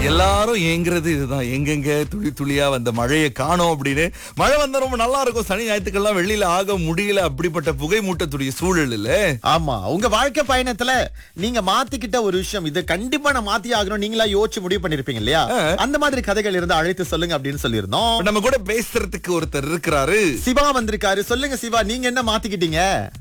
எல்லாரும் ஏங்குறது இதுதான் எங்கெங்க துளி துளியா வந்த மழையை காணோம் அப்படின்னு மழை வந்தா ரொம்ப நல்லா இருக்கும் சனி ஞாயிற்றுக்கெல்லாம் வெளியில ஆக முடியல அப்படிப்பட்ட புகை மூட்டத்துடைய சூழல் இல்ல ஆமா உங்க வாழ்க்கை பயணத்துல நீங்க மாத்திக்கிட்ட ஒரு விஷயம் இது கண்டிப்பா நான் மாத்தி ஆகணும் நீங்களா யோசிச்சு முடிவு பண்ணிருப்பீங்க இல்லையா அந்த மாதிரி கதைகள் இருந்தா அழைத்து சொல்லுங்க அப்படின்னு சொல்லியிருந்தோம் இப்ப நம்ம கூட பேசுறதுக்கு ஒருத்தர் இருக்கிறாரு சிவா வந்திருக்காரு சொல்லுங்க சிவா நீங்க என்ன மாத்திக்கிட்டீங்க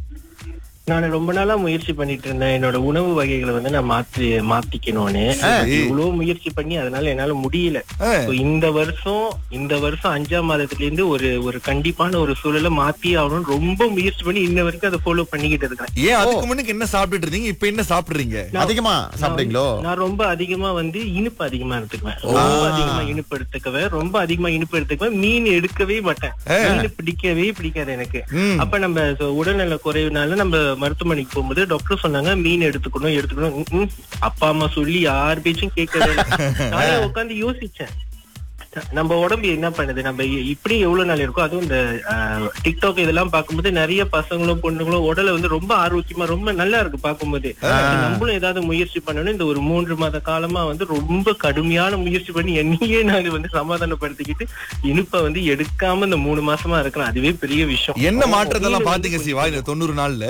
நான் ரொம்ப நாளா முயற்சி பண்ணிட்டு இருந்தேன் என்னோட உணவு வகைகளை வந்து நான் மாத்தி மாத்திக்கணும்னு சரி. இவ்வளவு முயற்சி பண்ணி அதனால என்னால முடியல ஆ. So, இந்த வருஷம் இந்த வருஷம் அஞ்சாம் மாதத்துல இருந்து ஒரு ஒரு கண்டிப்பான ஒரு சூழலை மாத்தி ஆகணும்னு ரொம்ப முயற்சி பண்ணி இன்ன வரைக்கும் அதை ஃபாலோ பண்ணிக்கிட்டு இருக்கேன் ஏன் அதுக்கு முன்னுக்கு என்ன சாப்பிட்டுட்டு இருந்தீங்க இப்ப என்ன சாப்பிடுறீங்க அதிகமா சாப்பிட்டீங்களோ நான் ரொம்ப அதிகமா வந்து இனிப்பு அதிகமா எடுத்துக்குவேன் ரொம்ப அதிகமா இனிப்பு எடுத்துக்குவேன் ரொம்ப அதிகமா இனிப்பு எடுத்துக்குவேன் மீன் எடுக்கவே மாட்டேன் மீன் பிடிக்கவே பிடிக்காது எனக்கு ம். அப்ப நம்ம so உடல்நல குறைவுனால நம்ம மருத்துவமனைக்கு போகும்போது டாக்டர் சொன்னாங்க மீன் எடுத்துக்கணும் எடுத்துக்கணும் ம், ம். அப்பா அம்மா சொல்லி யார் பேச்சும் கேட்கவே இல்லை. நானே உட்காந்து யோசிச்சேன் நம்ம உடம்பு என்ன பண்ணுது நம்ம இ- இப்படி எவ்வளவு நாள் இருக்கோ அதுவும் இந்த ஆஹ், டிக்டாக் இதெல்லாம் பார்க்கும்போது நிறைய பசங்களும் பொண்ணுங்களும் உடலை வந்து ரொம்ப ஆரோக்கியமா ரொம்ப நல்லா இருக்கு பார்க்கும்போது நம்மளும் ஏதாவது முயற்சி பண்ணணும் இந்த ஒரு மூன்று மாத காலமா வந்து ரொம்ப கடுமையான முயற்சி பண்ணி என்னையே நான் வந்து சமாதானப்படுத்திக்கிட்டு இனிப்பை வந்து எடுக்காம இந்த மூணு மாசமா இருக்கிறேன் அதுவே பெரிய விஷயம் என்ன மாற்றத்தெல்லாம் பாத்தீங்க சிவா இந்த தொண்ணூறு நாள்ல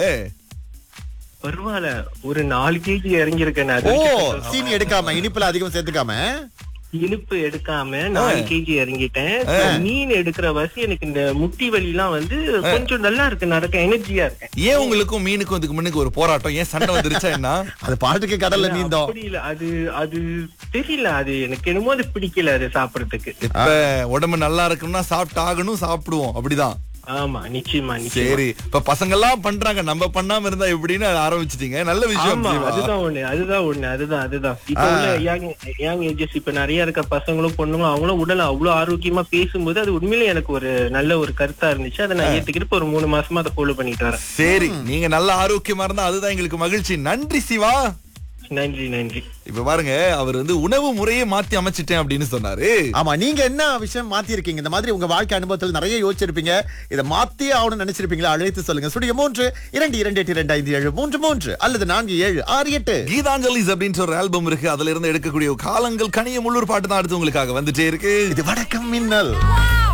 பரவாயில்ல ஒரு நாலு கேஜி இறங்கியிருக்கேன் நான் ஓ அது வரைக்கும் சீனி எடுக்காம இனிப்புல அதிகம் சேர்த்துக்காம இனிப்பு எடுக்காம நாலு கேஜி இறங்கிட்டேன் மீன் எடுக்கிற வசி எனக்கு இந்த முட்டி வலி எல்லாம் வந்து கொஞ்சம் நல்லா இருக்கு நடக்க எனர்ஜியா இருக்கேன் ஏன் உங்களுக்கும் மீனுக்கும் இதுக்கு முன்னுக்கு ஒரு போராட்டம் ஏன் சண்டை வந்துருச்சா என்ன அது பாட்டுக்கு கடல்ல நீந்தோம் அப்படி இல்ல அது அது தெரியல அது எனக்கு என்னமோ அது பிடிக்கல அது சாப்பிடறதுக்கு இப்ப உடம்பு நல்லா இருக்கணும்னா சாப்பிட்டு ஆகணும் சாப்பிடுவோம் அப்படிதான் ஆமா நிச்சயமா நிச்சயமா சரி இப்ப பசங்க எல்லாம் பண்றாங்க நம்ம பண்ணாம இருந்தா எப்படின்னு அதை ஆரம்பிச்சிட்டீங்க நல்ல விஷயம் ஆமா சிவா. அதுதான் ஒண்ணு அதுதான் ஒண்ணு அதுதான் அதுதான் இப்ப உள்ள யங் யங் ஏஜஸ் இப்ப நிறைய இருக்க பசங்களும் பொண்ணுங்களும் அவங்களும் உடல் அவ்வளவு ஆரோக்கியமா பேசும்போது அது உண்மையிலே எனக்கு ஒரு நல்ல ஒரு கருத்தா இருந்துச்சு அதை நான் ஏத்துக்கிட்டு இப்ப ஒரு மூணு மாசமா அதை ஃபாலோ பண்ணிட்டு வரேன் சரி நீங்க நல்ல ஆரோக்கியமா இருந்தா அதுதான் எங்களுக்கு மகிழ்ச்சி நன்றி சிவா நன்றி நன்றி இப்ப பாருங்க அவர் வந்து உணவு முறையே மாத்தி அமைச்சிட்டேன் அப்படின்னு சொன்னாரு ஆமா நீங்க என்ன விஷயம் மாத்தி இருக்கீங்க இந்த மாதிரி உங்க வாழ்க்கை அனுபவத்தில் நிறைய யோசிச்சிருப்பீங்க இதை மாத்தி ஆகணும்னு நினைச்சிருப்பீங்களா அழைத்து சொல்லுங்க சுடிய மூன்று இரண்டு இரண்டு எட்டு இரண்டு ஐந்து ஏழு மூன்று மூன்று அல்லது நான்கு ஏழு ஆறு எட்டு கீதாஞ்சலிஸ் அப்படின்ற ஒரு ஆல்பம் இருக்கு அதுல இருந்து எடுக்கக்கூடிய காலங்கள் கனிய முள்ளூர் பாட்டு தான் அடுத்து உங்களுக்காக வந்துட்டே இருக்கு இது வடக்கம் மின்னல்